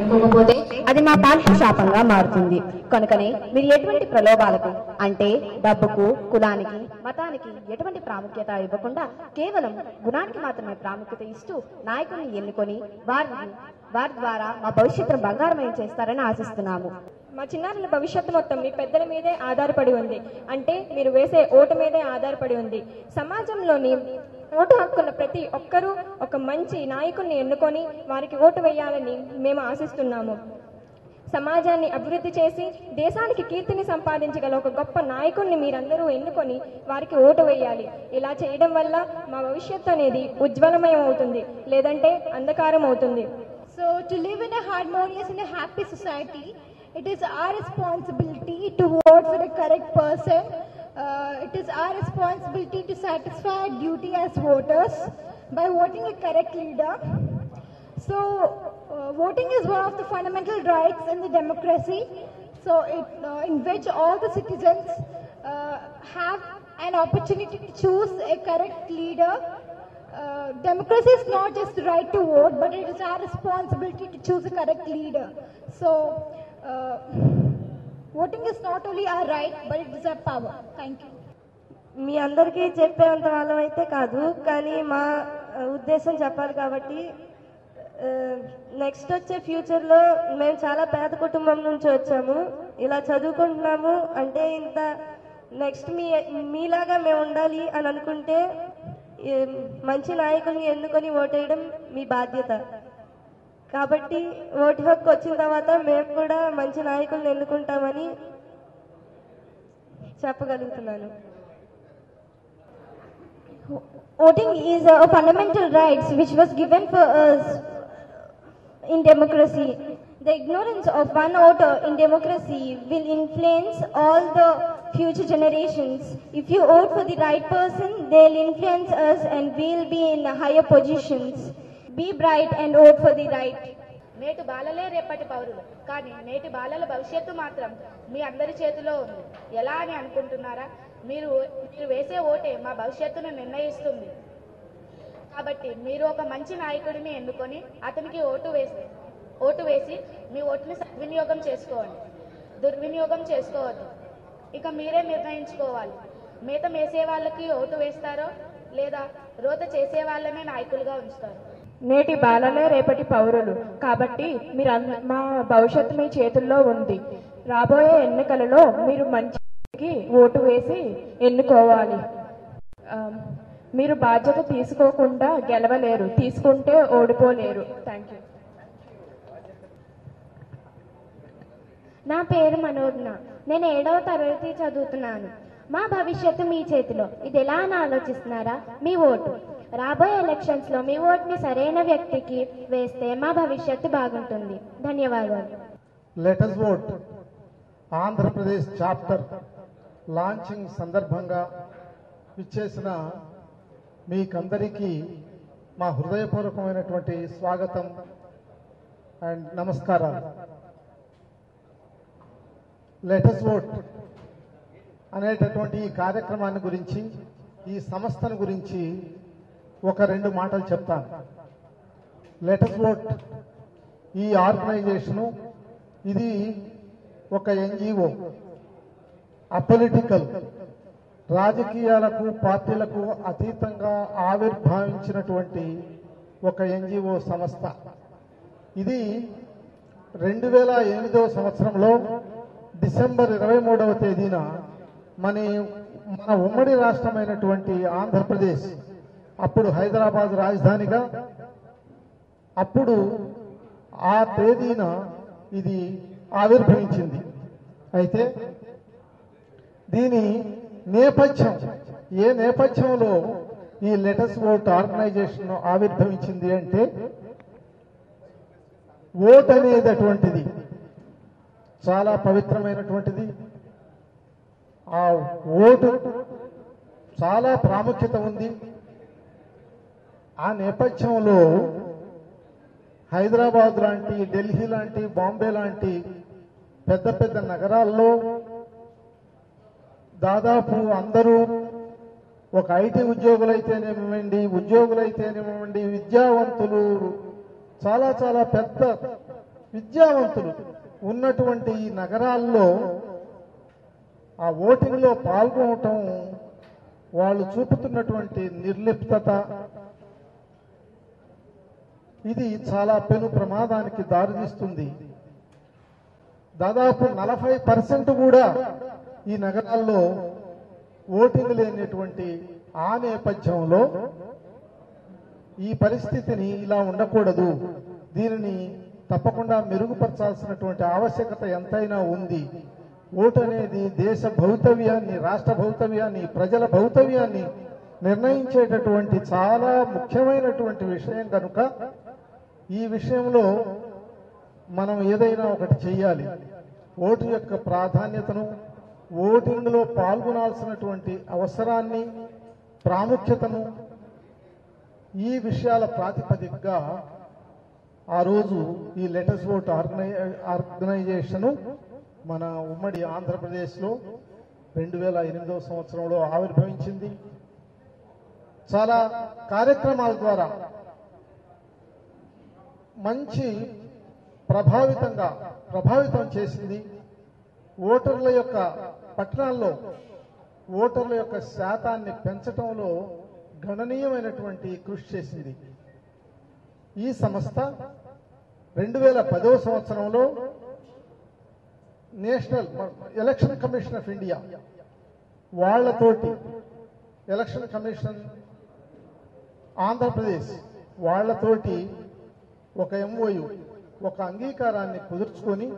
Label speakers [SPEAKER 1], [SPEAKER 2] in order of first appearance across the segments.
[SPEAKER 1] ఎన్నుకోకపోతే అది మా పాలిట శాపంగా మారుతుంది కనుకనే మీరు ఎటువంటి ప్రలోభాలకు అంటే డబ్బుకు కులానికి మతానికి ఎటువంటి ప్రాముఖ్యత ఇవ్వకుండా కేవలం గుణానికి మాత్రమే ప్రాముఖ్యత ఇస్తూ నాయకుల్ని ఎన్నుకొని వారిని వారి ద్వారా మా భవిష్యత్తును బంగారమయం చేస్తారని ఆశిస్తున్నాము
[SPEAKER 2] మా చిన్నారుల భవిష్యత్తు మొత్తం మీ పెద్దల మీదే ఆధారపడి ఉంది అంటే మీరు వేసే ఓటు మీదే ఆధారపడి ఉంది సమాజంలోని ఓటు హక్కున్న ప్రతి ఒక్కరూ ఒక మంచి నాయకుడిని ఎన్నుకొని వారికి ఓటు వేయాలని మేము ఆశిస్తున్నాము సమాజాన్ని అభివృద్ధి చేసి దేశానికి కీర్తిని సంపాదించగల ఒక గొప్ప నాయకుడిని మీరందరూ ఎన్నుకొని వారికి ఓటు వేయాలి ఇలా చేయడం వల్ల మా భవిష్యత్తు అనేది ఉజ్వలమయం అవుతుంది లేదంటే అంధకారం అవుతుంది
[SPEAKER 3] So, to live in a harmonious and a happy society, it is our responsibility to vote for the correct person. Uh, it is our responsibility to satisfy our duty as voters by voting a correct leader. So, uh, voting is one of the fundamental rights in the democracy. So, it, uh, in which all the citizens uh, have an opportunity to choose a correct leader uh, democracy is not just the right to vote, but it is our responsibility to choose a correct leader. So, uh, voting is not only our right, but it is our power. Thank you.
[SPEAKER 4] మీ అందరికీ చెప్పేంత వాళ్ళం అయితే కాదు కానీ మా ఆ, ఉద్దేశం చెప్పాలి కాబట్టి నెక్స్ట్ వచ్చే ఫ్యూచర్లో మేము చాలా పేద కుటుంబం నుంచి వచ్చాము ఇలా చదువుకుంటున్నాము అంటే ఇంత నెక్స్ట్ మీ మీలాగా మేము ఉండాలి అని అనుకుంటే ఈ మంచి నాయకుల్ని ఎన్నుకొని ఓటేయడం మీ బాధ్యత కాబట్టి ఓటు హక్కు వచ్చిన తర్వాత మేము కూడా మంచి నాయకుల్ని ఎన్నుకుంటామని చెప్పగలుగుతున్నాను
[SPEAKER 3] Voting is a fundamental right which was given for us in democracy. The ignorance of one voter in democracy will influence all the future generations. If you vote for the right person, they'll influence us and we'll be in higher positions. Be bright and vote for the right.
[SPEAKER 5] నేటి బాలలే రేపటి పౌరులు కానీ నేటి బాలల భవిష్యత్తు మాత్రం మీ అందరి చేతిలో ఉంది ఎలా అని అనుకుంటున్నారా మీరు మీరు వేసే ఓటే మా భవిష్యత్తును నిర్ణయిస్తుంది కాబట్టి మీరు ఒక మంచి నాయకుడిని ఎన్నుకొని అతనికి ఓటు వేసి ఓటు వేసి మీ ఓటుని సద్వినియోగం చేసుకోండి దుర్వినియోగం చేసుకోవద్దు ఇక మీరే నిర్ణయించుకోవాలి మేత మేసే వాళ్ళకి ఓటు వేస్తారో లేదా రోత చేసే వాళ్ళనే నాయకులుగా ఉంచుతారు
[SPEAKER 2] నేటి బాలలే రేపటి పౌరులు కాబట్టి మీరు అంద- మా భవిష్యత్తు మీ చేతుల్లో ఉంది రాబోయే ఎన్నికలలో మీరు మంచికి ఓటు వేసి ఎన్నుకోవాలి ఆ, మీరు బాధ్యత తీసుకోకుండా గెలవలేరు తీసుకుంటే ఓడిపోలేరు థ్యాంక్ యూ
[SPEAKER 3] నా పేరు మనోజ్ఞ నేను ఏడవ తరగతి చదువుతున్నాను మా భవిష్యత్తు మీ చేతిలో ఇది ఎలా అని ఆలోచిస్తున్నారా మీ ఓటు రాబోయే ఎలక్షన్స్ లో మీ ఓటుని సరైన వ్యక్తికి వేస్తే మా భవిష్యత్తు బాగుంటుంది ధన్యవాదాలు
[SPEAKER 6] let us vote Andhra Pradesh chapter launching సందర్భంగా ఇచ్చేసిన మీకందరికీ మా హృదయపూర్వకమైనటువంటి స్వాగతం అండ్ నమస్కారాలు లెటస్ ఓట్ అనేటటువంటి ఈ కార్యక్రమాన్ని గురించి ఈ సంస్థను గురించి ఒక రెండు మాటలు చెప్తాను లెటస్ ఓట్ ఈ ఆర్గనైజేషను ఇది ఒక ఎన్జిఓ అపొలిటికల్ రాజకీయాలకు పార్టీలకు అతీతంగా ఆవిర్భావించినటువంటి ఒక ఎన్జిఓ సంస్థ ఇది రెండు వేల ఎనిమిదవ సంవత్సరంలో డిసెంబర్ ఇరవై మూడవ తేదీన మన మన ఉమ్మడి రాష్ట్రమైనటువంటి ఆంధ్రప్రదేశ్ అప్పుడు హైదరాబాద్ రాజధానిగా అప్పుడు ఆ తేదీన ఇది ఆవిర్భవించింది అయితే దీని నేపథ్యం ఏ నేపథ్యంలో ఈ లెటస్ ఓట్ ఆర్గనైజేషన్ ఆవిర్భవించింది అంటే ఓట్ అనేటటువంటిది చాలా పవిత్రమైనటువంటిది ఆ ఓటు చాలా ప్రాముఖ్యత ఉంది ఆ నేపథ్యంలో హైదరాబాద్ లాంటి ఢిల్లీ లాంటి బాంబే లాంటి పెద్ద పెద్ద నగరాల్లో దాదాపు అందరూ ఒక ఐటీ ఉద్యోగులైతేనేమివ్వండి ఉద్యోగులైతేనేమివ్వండి విద్యావంతులు చాలా చాలా పెద్ద విద్యావంతులు ఉన్నటువంటి ఈ నగరాల్లో ఆ ఓటింగ్లో పాల్గొనటం వాళ్ళు చూపుతున్నటువంటి నిర్లిప్తత ఇది చాలా పెను ప్రమాదానికి దారితీస్తుంది దాదాపు నలభై పర్సెంట్ కూడా ఈ నగరాల్లో ఓటింగ్ లేనటువంటి ఆ నేపథ్యంలో ఈ పరిస్థితిని ఇలా ఉండకూడదు దీనిని తప్పకుండా మెరుగుపరచాల్సినటువంటి ఆవశ్యకత ఎంతైనా ఉంది ఓటు అనేది దేశ భౌతవ్యాన్ని రాష్ట్ర భౌతవ్యాన్ని ప్రజల భౌతవ్యాన్ని నిర్ణయించేటటువంటి చాలా ముఖ్యమైనటువంటి విషయం కనుక ఈ విషయంలో మనం ఏదైనా ఒకటి చెయ్యాలి ఓటు యొక్క ప్రాధాన్యతను ఓటింగ్లో పాల్గొనాల్సినటువంటి అవసరాన్ని ప్రాముఖ్యతను ఈ విషయాల ప్రాతిపదికగా ఆ రోజు ఈ లెటర్స్ ఓట్ ఆర్గనై ఆర్గనైజేషను మన ఉమ్మడి ఆంధ్రప్రదేశ్లో రెండు వేల ఎనిమిదవ సంవత్సరంలో ఆవిర్భవించింది చాలా కార్యక్రమాల ద్వారా మంచి ప్రభావితంగా ప్రభావితం చేసింది ఓటర్ల యొక్క పట్టణాల్లో ఓటర్ల యొక్క శాతాన్ని పెంచటంలో గణనీయమైనటువంటి కృషి చేసింది ఈ సంస్థ రెండు వేల పదవ సంవత్సరంలో national election commission of India వాళ్లతోటి ఎలక్షన్ కమిషన్ ఆంధ్రప్రదేశ్ వాళ్లతోటి ఒక ఎంఓయు ఒక అంగీకారాన్ని కుదుర్చుకొని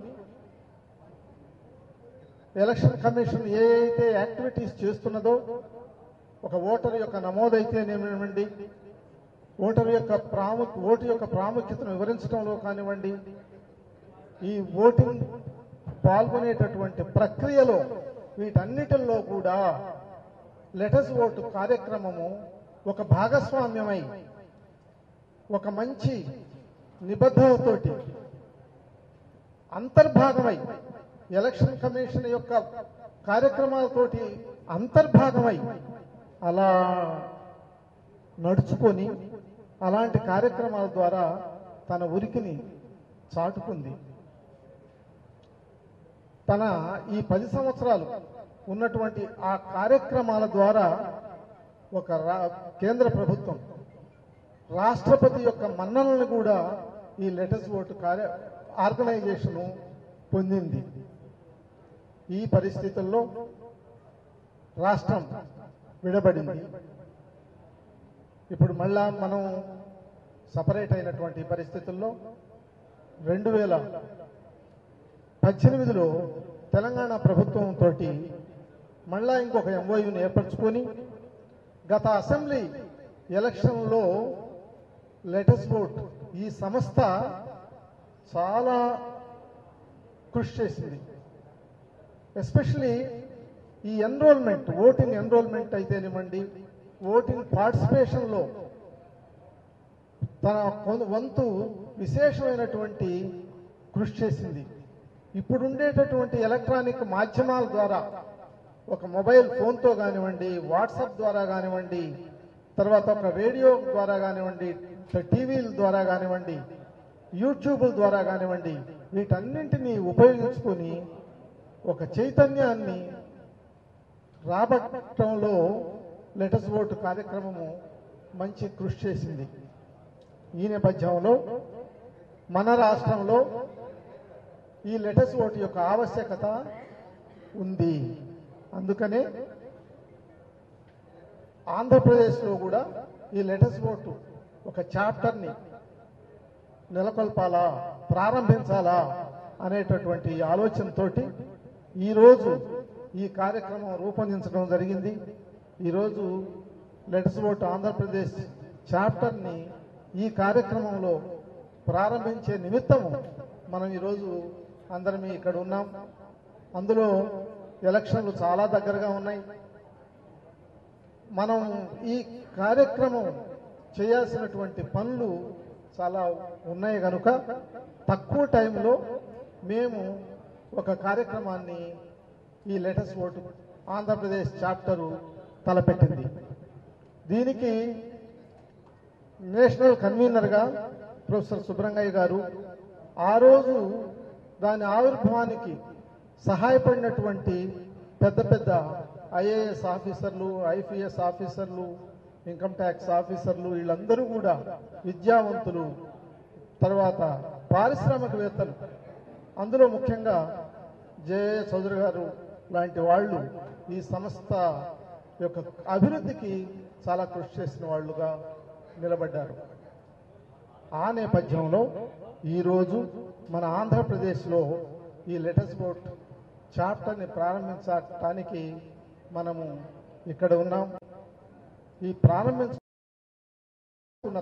[SPEAKER 6] ఎలక్షన్ కమిషన్ ఏ అయితే యాక్టివిటీస్ చేస్తున్నదో ఒక ఓటర్ యొక్క నమోదైతేనేమివ్వండి ఓటర్ యొక్క ప్రాముఖ్య ఓటు యొక్క ప్రాముఖ్యతను వివరించడంలో కానివ్వండి ఈ ఓటింగ్ పాల్గొనేటటువంటి ప్రక్రియలో వీటన్నిటిల్లో కూడా లెటర్స్ ఓటు కార్యక్రమము ఒక భాగస్వామ్యమై ఒక మంచి నిబద్ధతతోటి అంతర్భాగమై ఎలక్షన్ కమిషన్ యొక్క కార్యక్రమాలతోటి అంతర్భాగమై అలా నడుచుకొని అలాంటి కార్యక్రమాల ద్వారా తన ఉనికిని చాటుకుంది తన ఈ పది సంవత్సరాలు ఉన్నటువంటి ఆ కార్యక్రమాల ద్వారా ఒక రా- కేంద్ర ప్రభుత్వం రాష్ట్రపతి యొక్క మన్ననలను కూడా ఈ లెటర్స్ ఓటు కార్య ఆర్గనైజేషన్ పొందింది ఈ పరిస్థితుల్లో రాష్ట్రం విడబడింది ఇప్పుడు మళ్ళా మనం సపరేట్ అయినటువంటి పరిస్థితుల్లో రెండు వేల పద్దెనిమిదిలో తెలంగాణ ప్రభుత్వంతో మళ్ళా ఇంకొక ఎంఓయూని ఏర్పరచుకొని గత అసెంబ్లీ ఎలక్షన్లో లెటర్స్ ఓట్ ఈ సంస్థ చాలా కృషి చేసింది ఎస్పెషలీ ఈ ఎన్రోల్మెంట్ ఓటింగ్ ఎన్రోల్మెంట్ అయితేనివ్వండి ఓటింగ్ పార్టిసిపేషన్లో తన కొ- వంతు విశేషమైనటువంటి కృషి చేసింది ఇప్పుడు ఉండేటటువంటి ఎలక్ట్రానిక్ మాధ్యమాల ద్వారా ఒక మొబైల్ ఫోన్తో కానివ్వండి వాట్సాప్ ద్వారా కానివ్వండి తర్వాత ఒక రేడియో ద్వారా కానివ్వండి టీవీల ద్వారా కానివ్వండి యూట్యూబ్ ద్వారా కానివ్వండి వీటన్నింటినీ ఉపయోగించుకొని ఒక చైతన్యాన్ని రాబట్టడంలో లెటర్స్ ఓటు కార్యక్రమము మంచి కృషి చేసింది ఈ నేపథ్యంలో మన రాష్ట్రంలో ఈ లెటర్స్ ఓటు యొక్క ఆవశ్యకత ఉంది అందుకనే ఆంధ్రప్రదేశ్లో కూడా ఈ లెటర్స్ ఓటు ఒక చాప్టర్ని నెలకొల్పాలా ప్రారంభించాలా అనేటటువంటి ఆలోచనతోటి ఈరోజు ఈ కార్యక్రమం రూపొందించడం జరిగింది ఈరోజు లెటర్స్ ఓట్ ఆంధ్రప్రదేశ్ చాప్టర్ని ఈ కార్యక్రమంలో ప్రారంభించే నిమిత్తము మనం ఈరోజు అందరం ఇక్కడ ఉన్నాం అందులో ఎలక్షన్లు చాలా దగ్గరగా ఉన్నాయి మనం ఈ కార్యక్రమం చేయాల్సినటువంటి పనులు చాలా ఉన్నాయి కనుక తక్కువ టైంలో మేము ఒక కార్యక్రమాన్ని ఈ లేటెస్ట్ ఓటు ఆంధ్రప్రదేశ్ చాప్టరు తలపెట్టింది దీనికి నేషనల్ కన్వీనర్గా ప్రొఫెసర్ సుబ్రంగయ్య గారు ఆ రోజు దాని ఆవిర్భావానికి సహాయపడినటువంటి పెద్ద పెద్ద ఐఏఎస్ ఆఫీసర్లు ఐపీఎస్ ఆఫీసర్లు ఇన్కమ్ ట్యాక్స్ ఆఫీసర్లు వీళ్ళందరూ కూడా విద్యావంతులు తర్వాత పారిశ్రామికవేత్తలు అందులో ముఖ్యంగా జేఏ చౌదరి గారు లాంటి వాళ్ళు ఈ సంస్థ యొక్క అభివృద్ధికి చాలా కృషి చేసిన వాళ్ళుగా నిలబడ్డారు ఆ నేపథ్యంలో ఈరోజు మన ఆంధ్రప్రదేశ్లో ఈ లెటర్స్ బోట్ చాప్టర్ని ప్రారంభించడానికి మనము ఇక్కడ ఉన్నాం ఈ ప్రారంభించుకున్న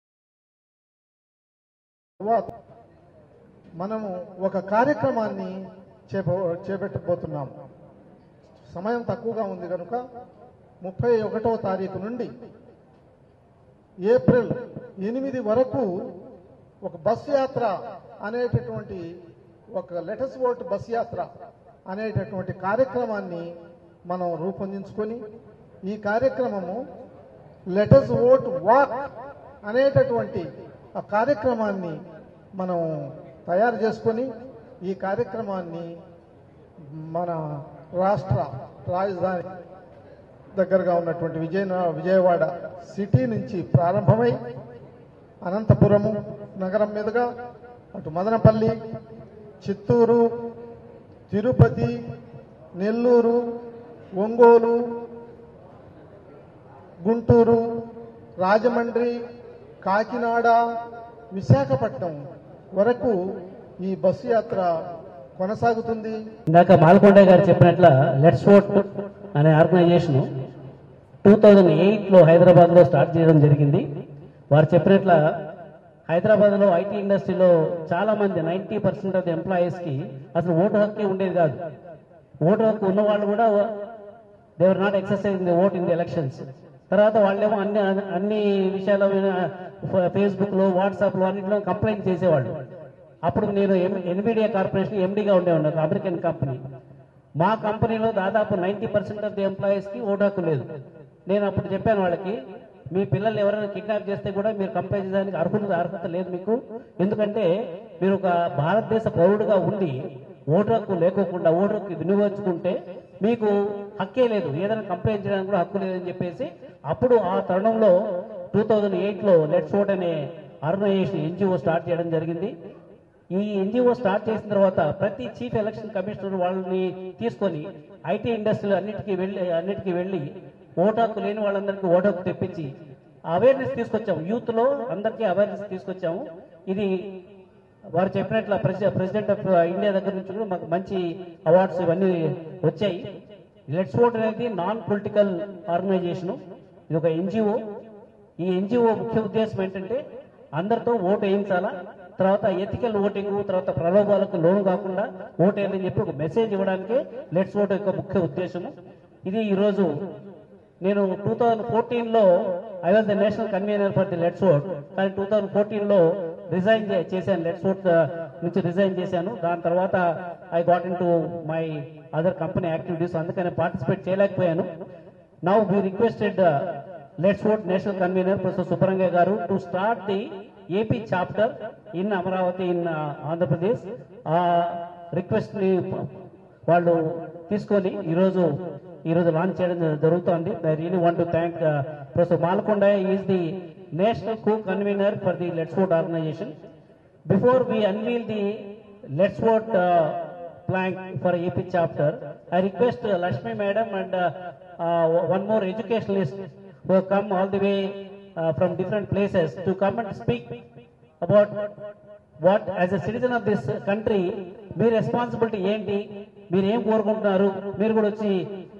[SPEAKER 6] తర్వాత మనము ఒక కార్యక్రమాన్ని చేప చేపట్టబోతున్నాం సమయం తక్కువగా ఉంది కనుక ముప్పై ఒకటవ తారీఖు నుండి ఏప్రిల్ ఎనిమిది వరకు ఒక బస్ యాత్ర అనేటటువంటి ఒక లెటర్స్ ఓట్ బస్ యాత్ర అనేటటువంటి కార్యక్రమాన్ని మనం రూపొందించుకొని ఈ కార్యక్రమము లెటర్స్ ఓట్ వాక్ అనేటటువంటి ఆ కార్యక్రమాన్ని మనం తయారు చేసుకొని ఈ కార్యక్రమాన్ని మన రాష్ట్ర రాజధాని దగ్గరగా ఉన్నటువంటి విజయ విజయవాడ సిటీ నుంచి ప్రారంభమై అనంతపురము నగరం మీదుగా అటు మదనపల్లి చిత్తూరు తిరుపతి నెల్లూరు ఒంగోలు గుంటూరు రాజమండ్రి కాకినాడ విశాఖపట్నం వరకు ఈ బస్సు యాత్ర కొనసాగుతుంది
[SPEAKER 7] ఇందాక మాల్కొండ గారు చెప్పినట్ల లెట్స్ ఓట్ అనే ఆర్గనైజేషన్ టూ థౌజండ్ ఎయిట్లో హైదరాబాద్లో స్టార్ట్ చేయడం జరిగింది వారు చెప్పినట్ల హైదరాబాద్లో ఐటీ ఇండస్ట్రీలో చాలా మంది నైంటీ పర్సెంట్ ఆఫ్ ది ఎంప్లాయీస్కి అసలు ఓటు హక్కే ఉండేది కాదు ఓటు హక్కు ఉన్న వాళ్ళు కూడా they were not exercise the vote in the elections తర్వాత వాళ్ళేమో అన్ని అన్ని విషయాల మీద ఫేస్బుక్లో వాట్సాప్లో అన్నింటిలో కంప్లైంట్ చేసేవాళ్ళు అప్పుడు నేను ఎన్బిడియా కార్పొరేషన్ ఎండీగా ఉండేవాడు అమెరికన్ కంపెనీ మా కంపెనీలో దాదాపు నైంటీ పర్సెంట్ ఆఫ్ ది ఎంప్లాయీస్కి ఓటు హక్కు లేదు నేను అప్పుడు చెప్పాను వాళ్ళకి మీ పిల్లల్ని ఎవరైనా కిడ్నాప్ చేస్తే కూడా మీరు కంప్లైంట్ చేయడానికి అర్హత అర్హత లేదు మీకు ఎందుకంటే మీరు ఒక భారతదేశ పౌరుడుగా ఉండి ఓటు హక్కు లేకోకుండా ఓటు హక్కు వినియోగించుకుంటే మీకు హక్కే లేదు ఏదైనా కంప్లైంట్ చేయడానికి కూడా హక్కు లేదని చెప్పేసి అప్పుడు ఆ తరుణంలో టూ థౌజండ్ ఎయిట్లో లెట్స్ ఓట్ అనే ఆర్గనైజేషన్ ఎన్జిఓ స్టార్ట్ చేయడం జరిగింది ఈ ఎన్జిఓ స్టార్ట్ చేసిన తర్వాత ప్రతి చీఫ్ ఎలక్షన్ కమిషనర్ వాళ్ళని తీసుకొని ఐటీ ఇండస్ట్రీలు అన్నిటికీ వెళ్ళి అన్నిటికీ వెళ్ళి ఓటు హక్కు లేని వాళ్ళందరికీ ఓటు హక్కు తెప్పించి అవేర్నెస్ తీసుకొచ్చాము యూత్ లో అందరికీ అవేర్నెస్ తీసుకొచ్చాము ఇది వారు చెప్పినట్లు ప్రెసిడెంట్ ఆఫ్ ఇండియా దగ్గర నుంచి కూడా మాకు మంచి అవార్డ్స్ ఇవన్నీ వచ్చాయి లెట్స్ ఓట్ అనేది నాన్ పొలిటికల్ ఆర్గనైజేషన్ ఇది ఒక ఎన్జిఓ ఈ ఎన్జిఓ ముఖ్య ఉద్దేశం ఏంటంటే అందరితో ఓటు వేయించాలా తర్వాత ఎథికల్ ఓటింగ్ తర్వాత ప్రలోభాలకు లోను కాకుండా ఓటు వేయాలని చెప్పి ఒక మెసేజ్ ఇవ్వడానికి లెట్స్ ఓట్ యొక్క ముఖ్య ఉద్దేశము ఇది ఈరోజు నేను టూ థౌజండ్ ఫోర్టీన్లో I was the national convener for the let's vote కానీ టూ థౌజండ్ ఫోర్టీన్లో రిజైన్ చేశాను లెట్స్ ఓట్ నుంచి రిజైన్ చేశాను దాని తర్వాత I got in to my other company activities అందుకని పార్టిసిపేట్ చేయలేకపోయాను now we requested let's vote national convener professor Subbarangaiah garu to start the AP chapter in Amaravati in Andhra Pradesh ఆ రిక్వెస్ట్ ని వాళ్ళు తీసుకొని ఈరోజు ఈరోజు లాంచ్ చేయడం జరుగుతోంది I really want to thank professor Malkonda is the national co convener for the let's vote organisation before we unveil the let's vote plank for AP chapter. I request uh, Lakshmi madam and uh, uh, one more educationalist who have come all the way uh, from different places to come and speak about what as a citizen of this country మీ responsibility ఏంటి మీరు ఏం కోరుకుంటున్నారు మీరు కూడా వచ్చి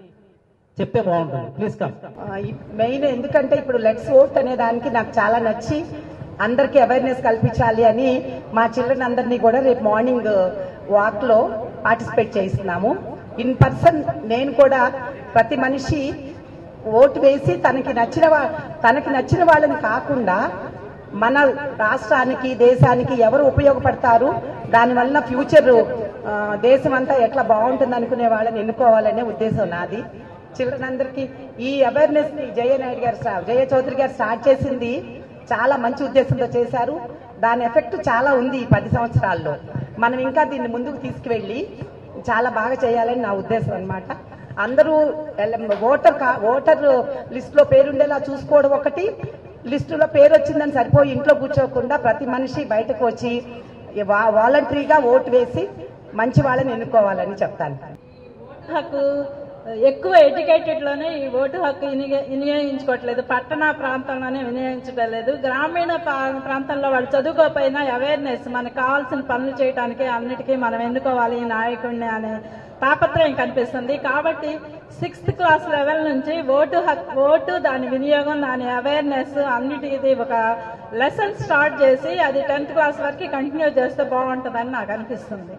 [SPEAKER 7] చెప్తే బాగుంటుంది ప్లీజ్ కమ్
[SPEAKER 8] మెయిన్ ఎందుకంటే ఇప్పుడు లెట్స్ ఓట్ అనే దానికి నాకు చాలా నచ్చి అందరికీ అవేర్నెస్ కల్పించాలి అని మా చిల్డ్రన్ అందరినీ కూడా రేపు మార్నింగ్ వాక్ లో పార్టిసిపేట్ చేస్తున్నాము ఇన్ పర్సన్ నేను కూడా ప్రతి మనిషి ఓటు వేసి తనకి నచ్చిన వా- తనకి నచ్చిన వాళ్ళని కాకుండా మన రాష్ట్రానికి దేశానికి ఎవరు ఉపయోగపడతారు దానివల్ల ఫ్యూచర్ ఆ, దేశం అంతా ఎట్లా బాగుంటుంది అనుకునే వాళ్ళని ఎన్నుకోవాలనే ఉద్దేశం నాది చిల్డ్రన్ అందరికీ ఈ అవేర్నెస్ ని జయ నాయుడు గారు స్టా- జయ చౌదరి గారు స్టార్ట్ చేసింది చాలా మంచి ఉద్దేశంతో చేశారు దాని ఎఫెక్ట్ చాలా ఉంది ఈ పది సంవత్సరాల్లో మనం ఇంకా దీన్ని ముందుకు తీసుకువెళ్ళి చాలా బాగా చేయాలని నా ఉద్దేశం అన్నమాట అందరూ ఎల- ఓటర్ కా- ఓటర్ లిస్ట్ లో పేరుండేలా చూసుకోవడం ఒకటి లిస్టులో పేరు వచ్చిందని సరిపోయి ఇంట్లో కూర్చోకుండా ప్రతి మనిషి బయటకు వచ్చి వా- వాలంటరీగా ఓటు వేసి మంచి వాళ్ళని ఎన్నుకోవాలని చెప్తాను
[SPEAKER 9] హక్కు ఎక్కువ ఎడ్యుకేటెడ్ లోనే ఈ ఓటు హక్కు వినియోగ- వినియోగించుకోవట్లేదు పట్టణ ప్రాంతంలోనే వినియోగించడం లేదు గ్రామీణ ప్రా- ప్రాంతంలో వాళ్ళు చదువుకోకపోయినా అవేర్నెస్ మనకు కావాల్సిన పనులు చేయడానికి అన్నిటికీ మనం ఎన్నుకోవాలి ఈ నాయకుడిని అనే తాపత్రయం కనిపిస్తుంది కాబట్టి సిక్స్త్ క్లాస్ లెవెల్ నుంచి ఓటు హక్ ఓటు దాని వినియోగం దాని అవేర్నెస్ అన్నిటిది ఒక లెసన్ స్టార్ట్ చేసి అది టెన్త్ క్లాస్ వరకు కంటిన్యూ చేస్తే బాగుంటుందని నాకు అనిపిస్తుంది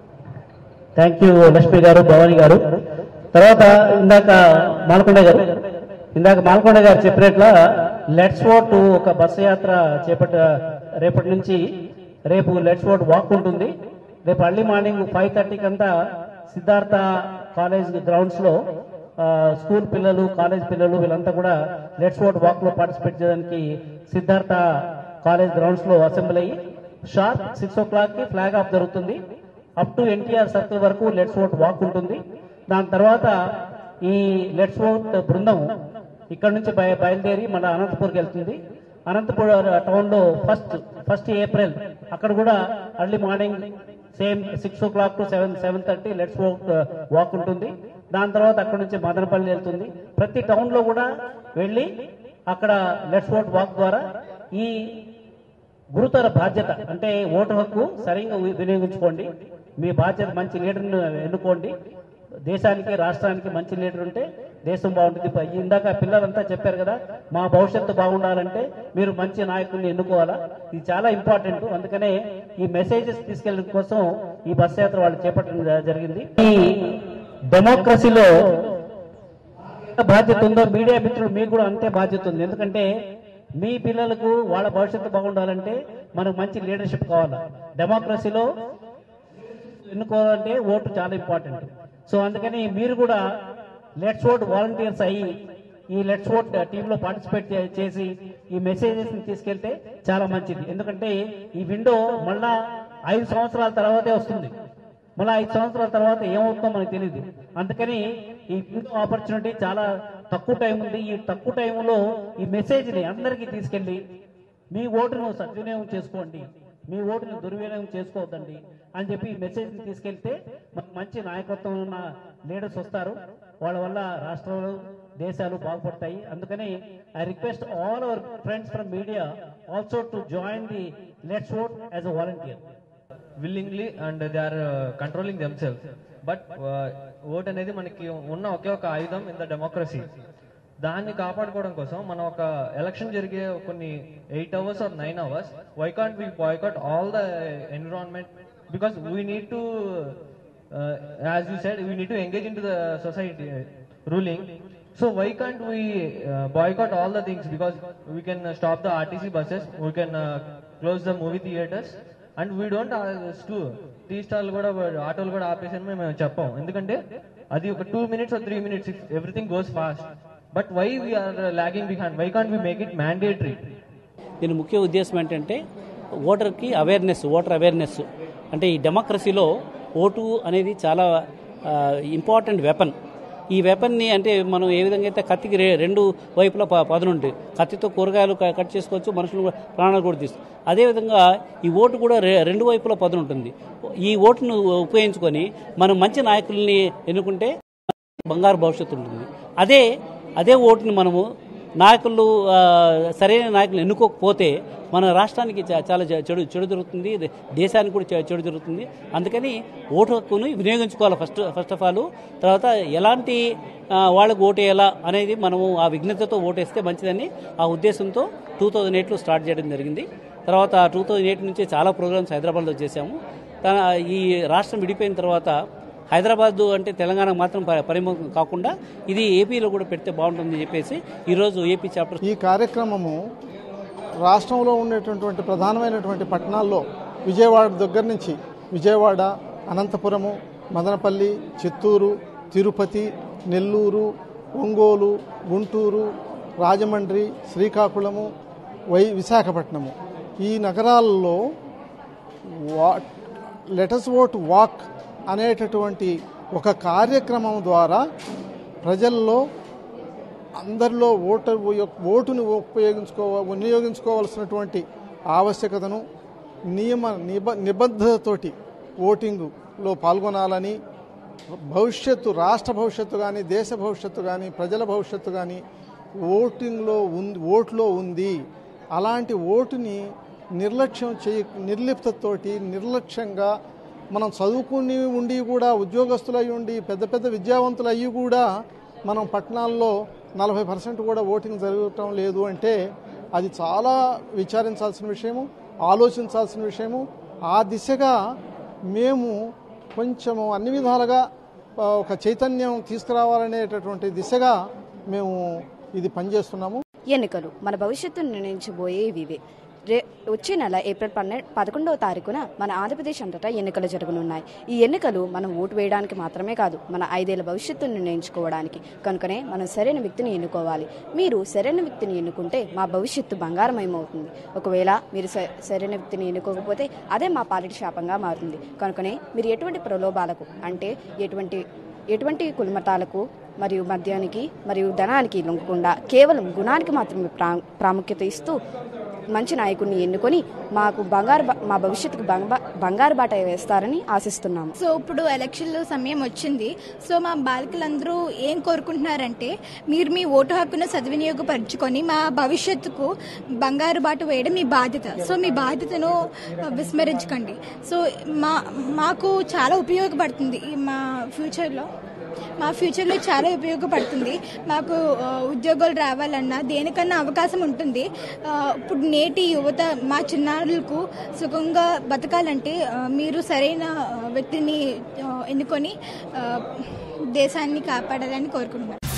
[SPEAKER 7] థ్యాంక్ యూ లక్ష్మి గారు భవాని గారు తర్వాత ఇందాక మాల్కొండ గారు ఇందాక మాల్కొండ గారు చెప్పినట్ల లెట్స్ ఓట్ ఒక బస్సు యాత్ర చేపట్ట రేపటి నుంచి రేపు లెట్స్ ఓట్ వాక్ ఉంటుంది రేపు అర్లీ మార్నింగ్ ఫైవ్ థర్టీకి అంతా సిద్ధార్థ కాలేజ్ గ్రౌండ్స్ లో ఆ, స్కూల్ పిల్లలు కాలేజ్ పిల్లలు వీళ్ళంతా కూడా లెట్స్ ఓట్ వాక్ లో పార్టిసిపేట్ చేయడానికి సిద్ధార్థ కాలేజ్ గ్రౌండ్స్ లో అసెంబ్లీ అయ్యి షార్ప్ సిక్స్ ఓ క్లాక్ కి ఫ్లాగ్ ఆఫ్ జరుగుతుంది అప్ టు ఎన్టీఆర్ సర్కిల్ వరకు లెట్స్ ఓట్ వాక్ ఉంటుంది దాని తర్వాత ఈ లెట్స్ ఓట్ బృందం ఇక్కడ నుంచి బయ బయలుదేరి మన అనంతపూర్కి వెళ్తుంది అనంతపూర్ టౌన్ లో ఫస్ట్ ఫస్ట్ ఏప్రిల్ అక్కడ కూడా early morning same six o'clock to seven seven thirty let's walk walk ఉంటుంది దాని తర్వాత అక్కడ నుంచి మదనపల్లి వెళ్తుంది ప్రతి టౌన్ లో కూడా వెళ్ళి అక్కడ లెట్స్ ఓట్ వాక్ ద్వారా ఈ గురుతర బాధ్యత అంటే ఓటు హక్కు సరిగ్గా వి- వినియోగించుకోండి మీ బాధ్యత మంచి లీడర్ని ఎన్నుకోండి దేశానికి రాష్ట్రానికి మంచి లీడర్ ఉంటే దేశం బాగుంటుంది ప- ఇందాక పిల్లలంతా చెప్పారు కదా మా భవిష్యత్తు బాగుండాలంటే మీరు మంచి నాయకుల్ని ఎన్నుకోవాలా ఇది చాలా ఇంపార్టెంట్ అందుకనే ఈ మెసేజెస్ తీసుకెళ్ళడం కోసం ఈ బస్ యాత్ర వాళ్ళు చేపట్టడం జ- జరిగింది ఈ డెమోక్రసీలో ఎంత బాధ్యత ఉందో మీడియా మిత్రులు మీకు కూడా అంతే బాధ్యత ఉంది ఎందుకంటే మీ పిల్లలకు వాళ్ళ భవిష్యత్తు బాగుండాలంటే మనకు మంచి లీడర్షిప్ కావాలి డెమోక్రసీలో ఎన్నుకోవాలంటే ఓటు చాలా ఇంపార్టెంట్ సో అందుకని మీరు కూడా లెట్స్ ఓట్ వాలంటీర్స్ అయ్యి ఈ లెట్స్ ఓట్ టీంలో పార్టిసిపేట్ చేసి ఈ మెసేజెస్ ని తీసుకెళ్తే చాలా మంచిది ఎందుకంటే ఈ విండో మళ్ళా ఐదు సంవత్సరాల తర్వాతే వస్తుంది మళ్ళీ ఐదు సంవత్సరాల తర్వాత ఏమవుతుందో మనకు తెలియదు అందుకని ఈ విండో ఆపర్చునిటీ చాలా తక్కువ టైం ఉంది ఈ తక్కువ టైంలో ఈ మెసేజ్ ని అందరికీ తీసుకెళ్లి మీ ఓటును సద్వినియోగం చేసుకోండి మీ ఓటును దుర్వినియోగం చేసుకోవద్దండి అని చెప్పి ఈ మెసేజ్ ని తీసుకెళ్తే మనకు మంచి నాయకత్వం ఉన్న లీడర్స్ వస్తారు వాళ్ళ వల్ల రాష్ట్రాలు దేశాలు బాగుపడతాయి అందుకని I request all our friends from media also to join the let's vote as a volunteer
[SPEAKER 10] willingly and they are controlling themselves but vote అనేది మనకి ఉన్న ఒకే ఒక ఆయుధం ఇన్ ద డెమోక్రసీ దాన్ని కాపాడుకోవడం కోసం మనం ఒక ఎలక్షన్ జరిగే కొన్ని eight hours or nine hours why can't we boycott all the environment because we need to as you said we need to engage in to the society ruling so why can't we boycott all the things because we can stop the RTC buses we can close the movie theatres and we don't tea stall కూడా ఆటోలు కూడా ఆపేసాను మేము చెప్పాం ఎందుకంటే అది ఒక two minutes three minutes everything goes fast but why we are lagging behind why can't we make it mandatory
[SPEAKER 7] దీని ముఖ్య ఉద్దేశం ఏంటంటే ఓటర్కి అవేర్నెస్ ఓటర్ అవేర్నెస్ అంటే ఈ డెమోక్రసీలో ఓటు అనేది చాలా ఇంపార్టెంట్ వెపన్ ఈ వెపన్ని అంటే మనం ఏ విధంగా అయితే కత్తికి రె- రెండు వైపులా ప- పదును ఉంటాయి కత్తితో కూరగాయలు క- కట్ చేసుకోవచ్చు మనుషులు కూడా ప్రాణాలు కూడా తీస్తారు అదేవిధంగా ఈ ఓటు కూడా రె- రెండు వైపులా పదును ఉంటుంది ఈ ఓటును ఉపయోగించుకొని మనం మంచి నాయకుల్ని ఎన్నుకుంటే బంగారు భవిష్యత్తు ఉంటుంది అదే అదే ఓటుని మనము నాయకులు ఆ, సరైన నాయకులు ఎన్నుకోకపోతే మన రాష్ట్రానికి చా- చాలా చె- చెడు చెడు జరుగుతుంది దే- దేశానికి కూడా చె- చెడు జరుగుతుంది అందుకని ఓటు హక్కును వినియోగించుకోవాలి ఫస్ట్ ఫస్ట్ ఆఫ్ ఆల్ తర్వాత ఎలాంటి ఆ, వాళ్ళకు ఓటు వేయాలా అనేది మనము ఆ విఘ్నతతో ఓటేస్తే మంచిదని ఆ ఉద్దేశంతో టూ థౌజండ్ ఎయిట్లో స్టార్ట్ చేయడం జరిగింది తర్వాత టూ థౌజండ్ ఎయిట్ నుంచి చాలా ప్రోగ్రామ్స్ హైదరాబాద్లో చేశాము తన ఈ రాష్ట్రం విడిపోయిన తర్వాత హైదరాబాద్ అంటే తెలంగాణ మాత్రం ప- పరిమితం కాకుండా ఇది ఏపీలో కూడా పెడితే బాగుంటుందని చెప్పేసి ఈరోజు ఏపీ చాప్టర్
[SPEAKER 6] ఈ కార్యక్రమము రాష్ట్రంలో ఉండేటటువంటి ప్రధానమైనటువంటి పట్టణాల్లో విజయవాడ దగ్గర నుంచి విజయవాడ అనంతపురము మదనపల్లి చిత్తూరు తిరుపతి నెల్లూరు ఒంగోలు గుంటూరు రాజమండ్రి శ్రీకాకుళము వై విశాఖపట్నము ఈ నగరాల్లో వా లెటస్ ఓట్ వాక్ అనేటటువంటి ఒక కార్యక్రమం ద్వారా ప్రజల్లో అందరిలో ఓటు ఓటుని ఉపయోగించుకో వినియోగించుకోవాల్సినటువంటి ఆవశ్యకతను నియమ నిబ నిబద్ధతతోటి ఓటింగులో పాల్గొనాలని భవిష్యత్తు రాష్ట్ర భవిష్యత్తు కానీ దేశ భవిష్యత్తు కానీ ప్రజల భవిష్యత్తు కానీ ఓటింగ్లో ఉంది ఓట్లో ఉంది అలాంటి ఓటుని నిర్లక్ష్యం చేయ నిర్లిప్తతోటి నిర్లక్ష్యంగా మనం చదువుకుని ఉండి కూడా ఉద్యోగస్తులై ఉండి పెద్ద పెద్ద విద్యావంతులు అయ్యి కూడా మనం పట్టణాల్లో నలభై పర్సెంట్ కూడా ఓటింగ్ జరగటం లేదు అంటే అది చాలా విచారించాల్సిన విషయము ఆలోచించాల్సిన విషయము ఆ దిశగా మేము కొంచెము అన్ని విధాలుగా ఆ, ఒక చైతన్యం తీసుకురావాలనేటటువంటి దిశగా మేము ఇది పనిచేస్తున్నాము
[SPEAKER 1] ఎన్నికలు మన భవిష్యత్తును నిర్ణయించబోయే ఇవే రే వచ్చే నెల ఏప్రిల్ పన్నెండు పదకొండవ తారీఖున మన ఆంధ్రప్రదేశ్ అంతటా ఎన్నికలు జరగనున్నాయి ఈ ఎన్నికలు మనం ఓటు వేయడానికి మాత్రమే కాదు మన ఐదేళ్ల భవిష్యత్తును నిర్ణయించుకోవడానికి కనుకనే మనం సరైన వ్యక్తిని ఎన్నుకోవాలి మీరు సరైన వ్యక్తిని ఎన్నుకుంటే మా భవిష్యత్తు బంగారమయమవుతుంది ఒకవేళ మీరు స- సరైన వ్యక్తిని ఎన్నుకోకపోతే అదే మా పాలిటి శాపంగా మారుతుంది కనుకనే మీరు ఎటువంటి ప్రలోభాలకు అంటే ఎటువంటి ఎటువంటి కులమతాలకు మరియు మద్యానికి మరియు ధనానికి లొంగకుండా కేవలం గుణానికి మాత్రమే ప్రా ప్రాముఖ్యత ఇస్తూ మంచి నాయకుడిని ఎన్నుకొని మాకు బంగారు బా- మా భవిష్యత్తుకు బంగ- బంగారు బాట వేస్తారని ఆశిస్తున్నాము
[SPEAKER 3] సో ఇప్పుడు ఎలక్షన్ల సమయం వచ్చింది సో మా బాలికలందరూ ఏం కోరుకుంటున్నారంటే మీరు మీ ఓటు హక్కును సద్వినియోగపరచుకొని మా భవిష్యత్తుకు బంగారు బాటు వేయడం మీ బాధ్యత సో మీ బాధ్యతను విస్మరించకండి సో మా మాకు చాలా ఉపయోగపడుతుంది ఈ మా ఫ్యూచర్లో మా ఫ్యూచర్లో చాలా ఉపయోగపడుతుంది మాకు ఆ, ఉద్యోగాలు రావాలన్నా దేనికన్నా అవకాశం ఉంటుంది ఆ, ఇప్పుడు నేటి యువత మా చిన్నారులకు సుఖంగా బతకాలంటే ఆ, మీరు సరైన ఆ, వ్యక్తిని ఆ, ఎన్నుకొని ఆ, దేశాన్ని కాపాడాలని కోరుకుంటున్నాను